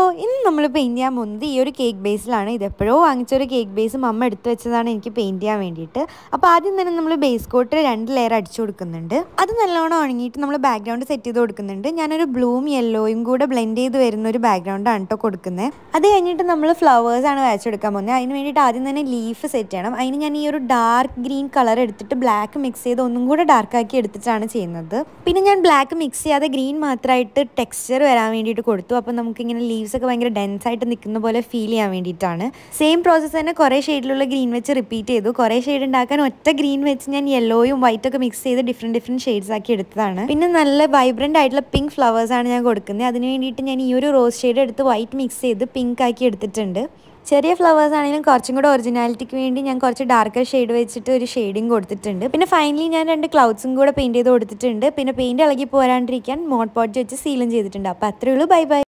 ഇന്ന് നമ്മൾ പെയിൻറ് ചെയ്യാൻ പോകുന്നത് ഈ ഒരു കേക്ക് ബേസിലാണ് ഇത് എപ്പോഴോ വാങ്ങിച്ച ഒരു കേക്ക് ബേസ് മമ്മ എടുത്തു വെച്ചതാണ് എനിക്ക് പെയിൻറ് ചെയ്യാൻ വേണ്ടിയിട്ട് അപ്പോൾ ആദ്യം തന്നെ നമ്മൾ ബേസ് കോട്ട് രണ്ട് ലെയർ അടിച്ചു കൊടുക്കുന്നുണ്ട് അത് നല്ലോണം ഉണങ്ങിയിട്ട് നമ്മൾ ബാക്ക്ഗ്രൗണ്ട് സെറ്റ് ചെയ്ത് കൊടുക്കുന്നുണ്ട് ഞാനൊരു ബ്ലൂം യെല്ലോയും കൂടെ ബ്ലെൻഡ് ചെയ്ത് വരുന്ന ഒരു ബാക്ക്ഗ്രൗണ്ടാണ് കേട്ടോ കൊടുക്കുന്നത് അത് കഴിഞ്ഞിട്ട് നമ്മൾ ഫ്ലവേഴ്സാണ് വരച്ചെടുക്കാൻ പോകുന്നത് അതിന് വേണ്ടിയിട്ട് ആദ്യം തന്നെ ലീഫ് സെറ്റ് ചെയ്യണം അതിന് ഞാൻ ഈ ഒരു ഡാർക്ക് ഗ്രീൻ കളർ എടുത്തിട്ട് ബ്ലാക്ക് മിക്സ് ചെയ്ത് ഒന്നും കൂടെ ഡാർക്ക് ആക്കി എടുത്തിട്ടാണ് ചെയ്യുന്നത് പിന്നെ ഞാൻ ബ്ലാക്ക് മിക്സ് ചെയ്യാതെ ഗ്രീൻ മാത്രമായിട്ട് ടെക്സ്ചർ വരാൻ വേണ്ടിയിട്ട് കൊടുത്തു അപ്പോൾ നമുക്കിങ്ങനെ ലീവ്സ് ഒക്കെ ഭയങ്കര ഡെൻസ് ആയിട്ട് നിൽക്കുന്ന പോലെ ഫീൽ ചെയ്യാൻ വേണ്ടിയിട്ടാണ് സെയിം പ്രോസസ്സ് തന്നെ കുറേ ഷെയ്ഡിലുള്ള ഗ്രീൻ വെച്ച് റിപ്പീറ്റ് ചെയ്തു കുറേ ഷെയ്ഡ് ഉണ്ടാക്കാൻ ഒറ്റ ഗ്രീൻ വെച്ച് ഞാൻ യെല്ലോയും വൈറ്റ് ഒക്കെ മിക്സ് ചെയ്ത് ഡിഫറെൻറ്റ് ഡിഫറെൻറ്റ് ഷെയ്ഡ്സ് ആക്കി എടുത്തതാണ് പിന്നെ നല്ല വൈബ്രൻ്റ് ആയിട്ടുള്ള പിങ്ക് ഫ്ലവേഴ്സ് ആണ് ഞാൻ കൊടുക്കുന്നത് അതിന് വേണ്ടിയിട്ട് ഞാൻ ഈ ഒരു റോസ് ഷെയ്ഡ് എടുത്ത് വൈറ്റ് മിക്സ് ചെയ്ത് പിങ്ക് ആക്കി എടുത്തിട്ടുണ്ട് ചെറിയ ഫ്ലവേഴ്സ് ആണെങ്കിലും കുറച്ചും കൂടെ ഒറിജിനാലിറ്റിക്ക് വേണ്ടി ഞാൻ കുറച്ച് ഡാർക്കർ ഷെയ്ഡ് വെച്ചിട്ട് ഒരു ഷെയ്ഡിങ് കൊടുത്തിട്ടുണ്ട് പിന്നെ ഫൈനലി ഞാൻ രണ്ട് ക്ലൗഡ്സും കൂടെ പെയിൻറ് ചെയ്ത് കൊടുത്തിട്ടുണ്ട് പിന്നെ പെയിൻറ് ഇളകി പോരാണ്ടിരിക്കാൻ മോട്ട് പോട്ട് വെച്ച് സീലും ചെയ്തിട്ടുണ്ട് അപ്പോൾ അത്രയേ ഉള്ളൂ ബൈ ബൈ